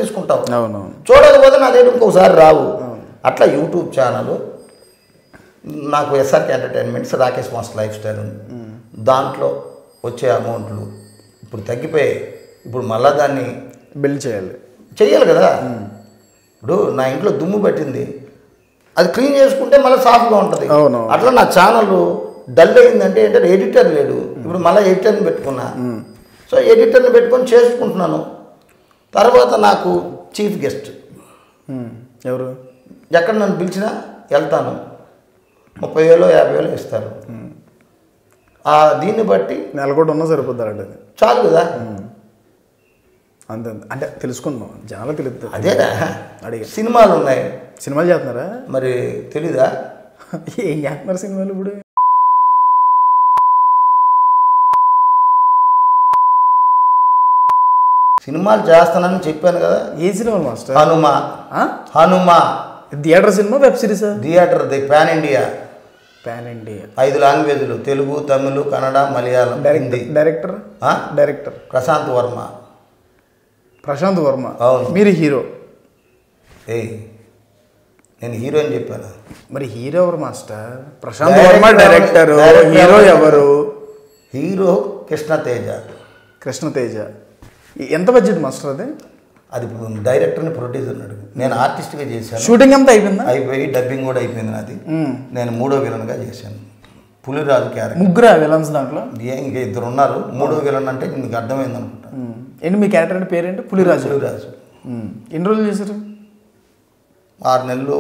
చేసుకుంటావు అవునవును చూడకపోతే నా దగ్గర ఇంకోసారి రావు అట్లా యూట్యూబ్ ఛానల్ నాకు SRK entertainments Rakesh master lifestyle ఉంది దాంట్లో వచ్చే అమౌంట్లు ఇప్పుడు తగ్గిపోయాయి ఇప్పుడు మళ్ళా దాన్ని బిల్ చేయాలి చెయ్యాలి కదా ఇప్పుడు నా ఇంట్లో దుమ్ము పట్టింది అది క్లీన్ చేసుకుంటే మళ్ళీ సాఫ్గా ఉంటుంది అవును. అట్లా నా ఛానల్ డల్ అయిందంటే ఏంటంటే ఎడిటర్ లేడు ఇప్పుడు మళ్ళీ ఎడిటర్ని పెట్టుకున్నా సో ఎడిటర్ని పెట్టుకొని చేసుకుంటున్నాను తర్వాత నాకు చీఫ్ గెస్ట్ ఉమ్, ఎవరు ఎక్కడ నన్ను పిలిచినా వెళ్తాను ముప్పై వేలు యాభై వేలు ఇస్తారు ఆ దీన్ని బట్టి నెల కూడా ఉన్నా సరిపోతారండి అది చాలు కదా అంతే అంతే. అంటే తెలుసుకుందాం జనాలు తెలుస్తుంది అదేనా అడిగా సినిమాలు ఉన్నాయి సినిమాలు చేస్తున్నారా మరి తెలీదా ఏం చేస్తున్నారు సినిమాలు ఇప్పుడు సినిమాలు చేస్తానని చెప్పాను కదా ఏ సినిమాలు మాస్టర్ హనుమ ఆ? హనుమ థియేటర్ సినిమా వెబ్ సిరీసా థియేటర్ ది పాన్ ఇండియా పాన్ ఇండియా ఐదు లాంగ్వేజ్లు తెలుగు తమిళ్ కన్నడ మలయాళం హిందీ డైరెక్టర్ ఆ? డైరెక్టర్ ప్రశాంత్ వర్మ ప్రశాంత్ వర్మ అవును. మీరు హీరో ఏయ్ నేను హీరోయిన్ చెప్పాను మరి హీరో ఎవరు మాస్టర్ ప్రశాంత్ Director వర్మ ఎవరు? డైరెక్టర్ Director హీరో ఎవరు? ఎవరు హీరో కృష్ణ తేజ కృష్ణతేజ ఎంత బడ్జెట్ మాస్టర్ అది అది డైరెక్టర్ని ప్రొడ్యూసర్ని అడుగు నేను ఆర్టిస్ట్గా చేశాను షూటింగ్ అంతా అయిపోయిందా అయిపోయి డబ్బింగ్ కూడా అయిపోయింది నాది మ్మ్. నేను మూడో విలన్గా చేశాను పులిరాజు క్యారెక్టర్ ముగ్గురా విలన్స్ దాంట్లో ఏ ఇంకా ఇద్దరు ఉన్నారు మూడో విలన్ అంటే నీకు అర్థమైంది అనుకుంటా ఉమ్. ఏంటి మీ క్యారెక్టర్ అంటే పేరేంటి పులిరాజు పులిరాజు ఉమ్. ఎన్ని రోజులు చేశారు ఆరు నెలలు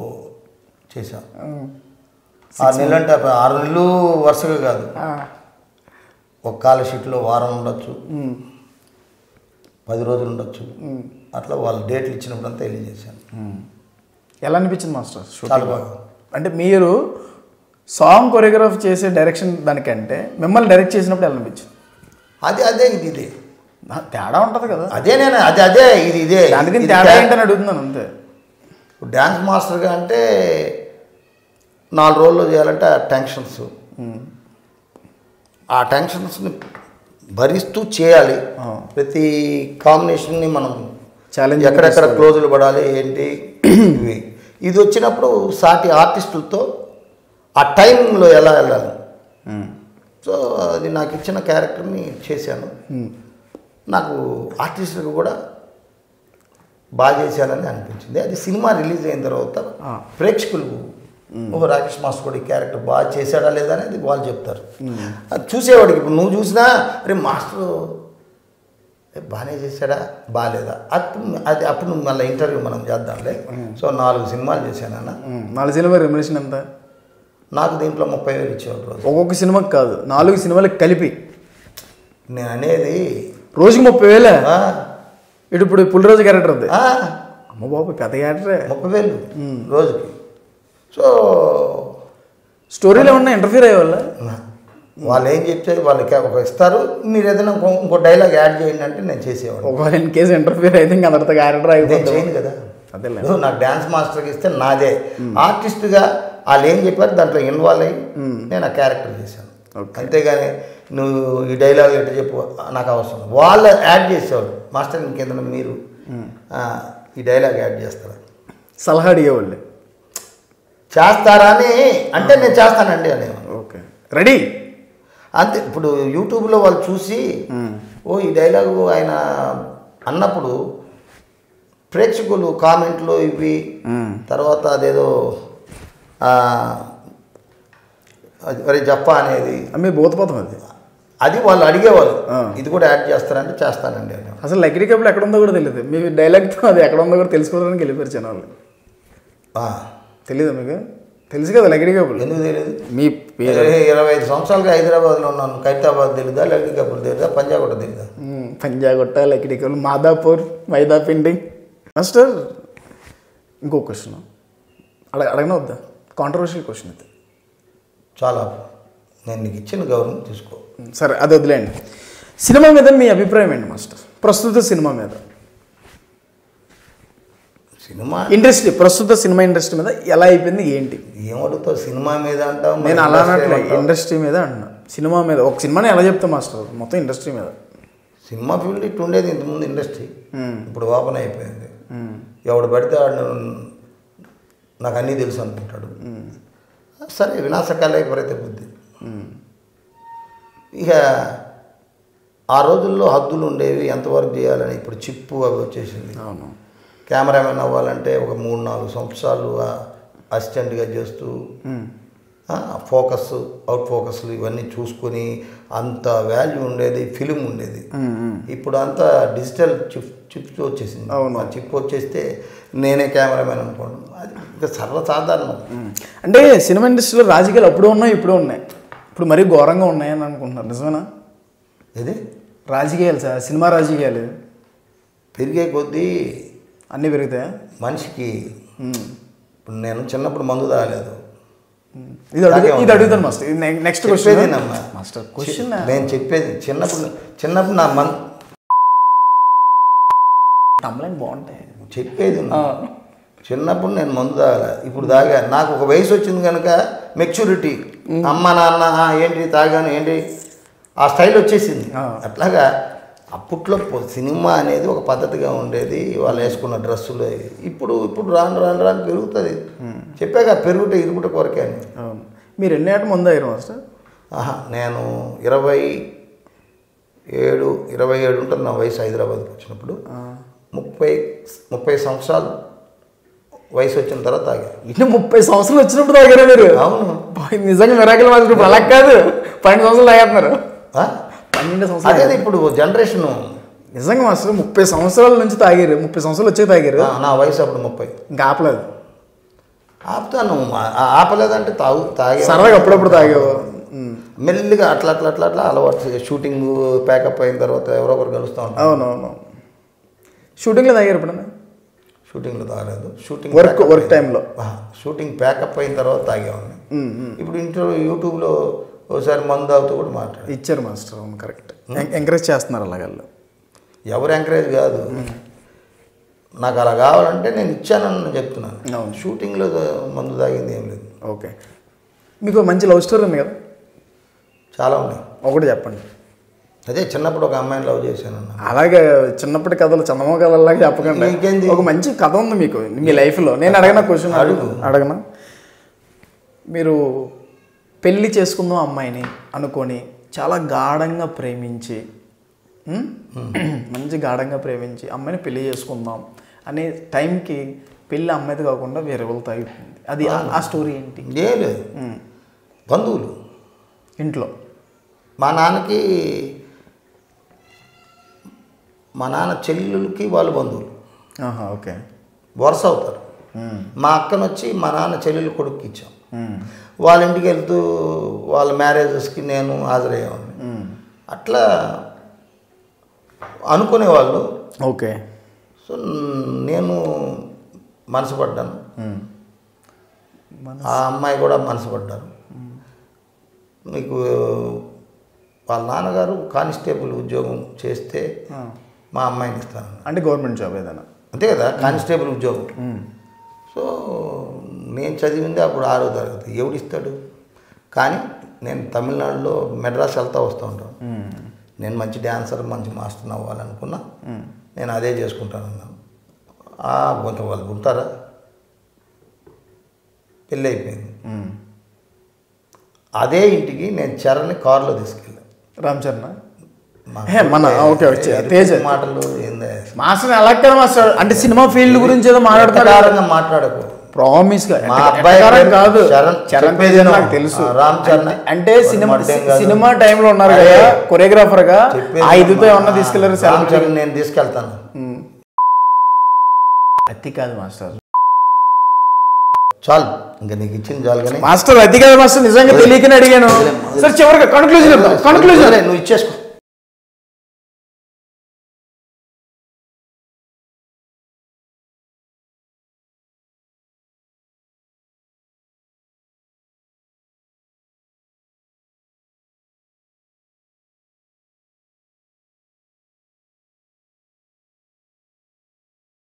చేశాం ఉమ్. ఆరు నెలలు అంటే ఆరు నెలలు వరుసగా కాదు ఆ. ఒక కాల షీట్లో వారం ఉండొచ్చు ఉమ్. పది రోజులు ఉండొచ్చు ఉమ్. అట్లా వాళ్ళు డేట్లు ఇచ్చినప్పుడు అంతా వెళ్ళి చేశాను ఉమ్. ఎలా అనిపించింది మాస్టర్ చాలా షూటింగ్ బాగా అంటే మీరు సాంగ్ కొరియోగ్రాఫ్ చేసే డైరెక్షన్ దానికంటే మిమ్మల్ని డైరెక్ట్ చేసినప్పుడు ఎలా అనిపించింది అదే అదే ఇది ఇదే నా- తేడా ఉంటుంది కదా అదే నేను అదే అదే ఇది ఇదే దానికి ఇది తేడా డా- ఏంటని అడుగుతున్నాను అంతే డ్యాన్స్ మాస్టర్గా అంటే నాలుగు రోజులు చేయాలంటే ఆ టెన్షన్స్ ఉమ్. ఆ టెన్షన్స్ని భరిస్తూ చేయాలి ఆ. ప్రతి కాంబినేషన్ని మనం ఛాలెంజ్ ఎక్కడెక్కడ క్లోజులు పడాలి ఏంటి ఇవి ఇది వచ్చినప్పుడు సాటి ఆర్టిస్టులతో ఆ టైమింగ్లో ఎలా వెళ్ళాలి సో అది నాకు ఇచ్చిన క్యారెక్టర్ని చేశాను నాకు ఆర్టిస్టులకు కూడా బాగా చేశానని అనిపించింది అది సినిమా రిలీజ్ అయిన తర్వాత ఆ. ప్రేక్షకులు ఓ రాకేష్ మాస్టర్ కూడా ఈ క్యారెక్టర్ బాగా చేశాడా లేదా అనేది వాళ్ళు చెప్తారు అది చూసేవాడికి ఇప్పుడు నువ్వు చూసినా అరే మాస్టర్ ఏ, బాగానే చేశాడా బాగాలేదా అప్పుడు అది అప్పుడు నువ్వు మళ్ళీ ఇంటర్వ్యూ మనం చేద్దాంలే సో నాలుగు సినిమాలు చేశానన్న నాలుగు సినిమా రెమ్యునేషన్ ఎంత నాకు దీంట్లో ముప్పై వేలు ఇచ్చేవాడు రోజు ఒక్కొక్క సినిమాకి కాదు నాలుగు సినిమాలకు కలిపి నేను అనేది రోజుకి ముప్పై వేలే ఆ, ఇటు ఇప్పుడు పులిరాజు క్యారెక్టర్ ఉంది ఆ, అమ్మ బాబు పెద్ద క్యారెక్టరే ముప్పై వేలు రోజుకి సో స్టోరీలో ఏమన్నా ఇంటర్ఫీర్ అయ్యే వాళ్ళ వాళ్ళు ఏం చెప్తే వాళ్ళకి ఒక ఇస్తారు మీరు ఏదైనా ఇంకో ఇంకో డైలాగ్ యాడ్ చేయండి అంటే నేను చేసేవాడు ఒకవేళ ఇన్ కేసు ఇంటర్ఫీర్ అయితే ఇంకా అందరితో క్యారెక్టర్ నేను అయిపోతుంది చేయను కదా అదేలే ఇప్పుడు నాకు డ్యాన్స్ మాస్టర్కి ఇస్తే నాదే ఆర్టిస్ట్గా వాళ్ళు ఏం చెప్పారు దాంట్లో ఇన్వాల్వ్ అయ్యి నేను ఆ క్యారెక్టర్ చేశాను Okay. అంతేగాని నువ్వు ఈ డైలాగ్ ఎట్లా చెప్పు నాకు అవసరం వాళ్ళు యాడ్ చేసేవాళ్ళు మాస్టర్ ఇంకేదైనా మీరు ఆ, ఈ డైలాగ్ యాడ్ చేస్తారా సలహా అడిగేవాళ్ళే చేస్తారా అని అంటే నేను చేస్తానండి అనేవాడు ఓకే రెడీ అంతే ఇప్పుడు యూట్యూబ్లో వాళ్ళు చూసి ఓ ఈ డైలాగు ఆయన అన్నప్పుడు ప్రేక్షకులు కామెంట్లు ఇవి తర్వాత అదేదో ఆ, అది మరి జప్పా అనేది మీ భూతపథం అది అది వాళ్ళు అడిగేవాళ్ళు ఆ. ఇది కూడా యాడ్ చేస్తారంటే చేస్తానండి అని అసలు లక్కీ కప్పులు ఎక్కడ ఉందో కూడా తెలియదు మీ డైలాగ్తో అది ఎక్కడ ఉందో కూడా తెలుసుకోవడానికి వెళ్ళిపోయారు జనాలు ఆ, తెలీదా మీకు తెలుసు కదా లక్కీ కప్పులు ఎందుకు తెలియదు మీ పేరు ఇరవై- ఇరవై ఐదు సంవత్సరాలుగా హైదరాబాద్లో ఉన్నాను ఖైరతాబాద్ తెలీదా లడ్డీ కప్పుడు తెలీదా పంజాగుట్ట తెలీదా మ్మ్. పంజాగుట్ట లక్కీ కప్పులు మాదాపూర్ మైదాపిండి మాస్టర్ ఇంకో క్వశ్చన్ అడగ అడగన వద్దా కాంట్రవర్షియల్ క్వశ్చన్ ఇది చాలా నేను నీకు ఇచ్చిన గౌరవం తీసుకో సరే అది వదిలేండి సినిమా మీద మీ అభిప్రాయం ఏంటి మాస్టర్ ప్రస్తుత సినిమా మీద సినిమా ఇండస్ట్రీ ప్రస్తుత సినిమా ఇండస్ట్రీ మీద ఎలా అయిపోయింది ఏంటి ఏమడుగుతావు సినిమా మీద అంటావు మరి నేను అలా industry అనట్లే ఏమంటావు? ఇండస్ట్రీ మీద అంటున్నా సినిమా మీద ఒక సినిమాని ఎలా చెప్తా మాస్టర్ మొత్తం ఇండస్ట్రీ మీద సినిమా ఫీల్డ్ ఇటు ఉండేది ఇంతకుముందు ఇండస్ట్రీ ఇప్పుడు ఓపెన్ అయిపోయింది ఎవడు పడితే వాడు నాకు అన్నీ తెలుసు అనుకుంటాడు సరే వినాశకాలే విపరీత బుద్ధి ఇక ఆ రోజుల్లో హద్దులు ఉండేవి ఎంతవరకు చేయాలని ఇప్పుడు చిప్పు అవి వచ్చేసింది అవును కెమెరామెన్ అవ్వాలంటే ఒక మూడు నాలుగు సంవత్సరాలు అసిస్టెంట్గా చేస్తూ ఆ, ఫోకస్ అవుట్ ఫోకస్లు ఇవన్నీ చూసుకొని అంత వాల్యూ ఉండేది ఫిలిం ఉండేది ఇప్పుడు అంతా డిజిటల్ చిప్ చిప్ వచ్చేసింది అవును. ఆ చిప్ వచ్చేస్తే నేనే కెమెరామెన్ అనుకోండి అది ఇంకా సర్వసాధారణం అంటే సినిమా ఇండస్ట్రీలో రాజకీయాలు అప్పుడు ఉన్నాయి ఇప్పుడు ఉన్నాయి ఇప్పుడు మరీ ఘోరంగా ఉన్నాయని అనుకుంటున్నారు నిజమేనా ఇది రాజకీయాలు సార్ సినిమా రాజకీయాలు పెరిగే కొద్దీ అన్నీ పెరుగుతాయా మనిషికి ఇప్పుడు నేను చిన్నప్పుడు మందు తాగలేదు ఇది అడుగు ఇది అడుగుతాను మాస్టర్ ఇది నెక్స్ట్ క్వశ్చన్ చెప్పేదేనమ్మా. మాస్టర్ క్వశ్చన్ నేను చెప్పేది చిన్నప్పుడు చిన్నప్పుడు నా మన్ టమ్లైన్ బాగుంటాయి చెప్పేది విను. చిన్నప్పుడు నేను మందు తాగలే ఇప్పుడు తాగా నాకు ఒక వయసు వచ్చింది కనుక మెచ్యూరిటీ అమ్మ నాన్న ఆ, ఏంటి తాగాను ఏంటి ఆ స్టైల్ వచ్చేసింది ఆ. అట్లాగా అప్పట్లో పొ- సినిమా అనేది ఒక పద్ధతిగా ఉండేది వాళ్ళు వేసుకున్న డ్రెస్సులు ఇప్పుడు ఇప్పుడు రాను రాను రాను పెరుగుతుంది చెప్పాక పెరుగుట ఇరుగుట కొరకే అని అవును మీరు ఎన్ని ఏట ముందు అయ్యారు మాస్టర్ ఆహా నేను ఇరవై ఏడు ఇరవై ఏడు ఉంటుంది నా వయసు హైదరాబాద్కి వచ్చినప్పుడు ముప్పై ముప్పై సంవత్సరాలు వయసు వచ్చిన తర్వాత తాగా ఇన్ని ముప్పై సంవత్సరాలు వచ్చినప్పుడు తాగారా మీరు అవును బాయ్, నిజంగా మిరాకిల్ మాస్టర్ ఇప్పుడు అలా కాదు పన్నెండు సంవత్సరాలు తాగేస్తున్నారు ఆ? పన్నెండు సంవత్సరాలు అదే ఇప్పుడు జనరేషన్ నిజంగా మాస్టర్ ముప్పై సంవత్సరాల నుంచి తాగారు ముప్పై సంవత్సరాలు వచ్చే తాగారు నా వయసు అప్పుడు ముప్పై ఇంకా ఆపలేదు ఆపుతాను ఆ- ఆ- ఆపలేదంటే తాగు తాగే సరదాగా అప్పుడప్పుడు తాగేవా ఉమ్. మెల్లిగా అట్లా అట్లా అట్లా అట్లా అలవాటు షూటింగ్ ప్యాకప్ అయిన తర్వాత ఎవరో ఒకరు కలుస్తూ ఉంటాం అవునవును షూటింగ్లో తాగారు ఎప్పుడన్నా షూటింగ్లో తాగలేదు షూటింగ్ Work- ప్యాకప్ work అయిన- time లో. ఆ, షూటింగ్ ప్యాకప్ అయిన తర్వాత తాగేవాడిని ఇప్పుడు ఇంట్లో యూట్యూబ్లో ఒకసారి మందు తాగుతూ కూడా మాట్లాడు ఇచ్చారు మాస్టర్ అవును కరెక్ట్ ఎంకరేజ్ చేస్తున్నారు అలాగళ్ళు ఎవరు ఎంకరేజ్ కాదు నాకు అలా కావాలంటే నేను ఇచ్చానని చెప్తున్నాను అవును. షూటింగ్లో మందు తాగింది ఏం లేదు ఓకే మీకు మంచి లవ్ స్టోరీ ఉంది కదా చాలా ఉన్నాయి ఒకటి చెప్పండి అదే చిన్నప్పుడు ఒక అమ్మాయిని లవ్ చేశానన్న అలాగే చిన్నప్పటి కథలు చందమ కథల్లాగా చెప్పకండి ఇంకేంది? ఒక మంచి కథ ఉంది మీకు మీ లైఫ్లో నేను అడగన క్వశ్చన్ అడుగు. అడగనా మీరు పెళ్లి చేసుకుందాం అమ్మాయిని అనుకొని చాలా గాఢంగా ప్రేమించి ఉమ్, మంచి గాఢంగా ప్రేమించి అమ్మాయిని పెళ్లి చేసుకుందాం అనే టైంకి పెళ్ళి అమ్మాయిది కాకుండా వేరే వాళ్ళతో అయిపోయింది అది ఆ- ఆ స్టోరీ ఏంటి ఏం లేదు ఉమ్, బంధువులు ఇంట్లో మా నాన్నకి మా నాన్న చెల్లెలకి వాళ్ళు బంధువులు ఆహా ఓకే వరుస అవుతారు ఉమ్, మా అక్కను వచ్చి మా నాన్న చెల్లెలు కొడుకు ఇచ్చాం ఉమ్, వాళ్ళ ఇంటికి వెళ్తూ వాళ్ళ మ్యారేజెస్కి నేను హాజరయ్యేవాడిని ఉమ్. అట్లా అనుకునేవాళ్ళు ఓకే సో నేను మనసు పడ్డాను ఉమ్. ఆ అమ్మాయి కూడా మనసు పడ్డారు మీకు వాళ్ళ నాన్నగారు కానిస్టేబుల్ ఉద్యోగం చేస్తే ఆ. మా అమ్మాయిని ఇస్తాను అంటే గవర్నమెంట్ జాబ్ ఏదైనా అంతే కదా కానిస్టేబుల్ ఉద్యోగం ఉమ్. సో నేను చదివింది అప్పుడు ఆరో తరగతి ఎవడిస్తాడు కానీ నేను తమిళనాడులో మెడ్రాస్ వెళ్తా వస్తూ ఉంటాను ఉమ్. నేను మంచి డ్యాన్సర్ మంచి మాస్టర్ అవ్వాలనుకున్నా ఉమ్. నేను అదే చేసుకుంటానన్నాను ఆ, కొంచెం వాళ్ళు ఉంటారా పెళ్ళి అయిపోయింది ఉమ్. అదే ఇంటికి నేను చరణ్ని కారులో తీసుకెళ్ళాను రామ్ చరణ్ మా హే, మన ఓకే ఓకే ఎరుపు తేజ మాటలు ఏందే మాస్టర్ అలా కదా మాస్టర్ అంటే సినిమా ఫీల్డ్ గురించి ఏదో మాట్లాడతారు ఎటకారంగా మాట్లాడకు ప్రామిస్ గా మా ఎట్ట- అబ్బాయి ఎట్టకారం పేరు కాదు చరణ్ చరణ్ చెప్పేది తేజ్ విను. నాకు తెలుసు ఆ, రామ్ చరణ్. అంటే- అంటే వాడు సినిమా మడ్డేం కాదు. సినిమా టైంలో ఉన్నారు అరే, కదా కొరియోగ్రాఫర్ గా చెప్పేది ఆ ఇదితో విను. ఏమన్నా తీసుకెళ్లారు రామ్ సెలబ్రిటీ చరణ్ నేను తీసుకెళ్తాను అతి కాదు మాస్టర్ చాలు ఇంకా నీకు ఇచ్చింది చాలు కానీ మాస్టర్ అతి కాదు మాస్టర్ నిజంగా తెలియకనే అడిగాను సార్ చివరిగా కన్క్లూజన్ కన్క్లూజన్ వదిలే, నువ్వు ఇచ్చేసుకో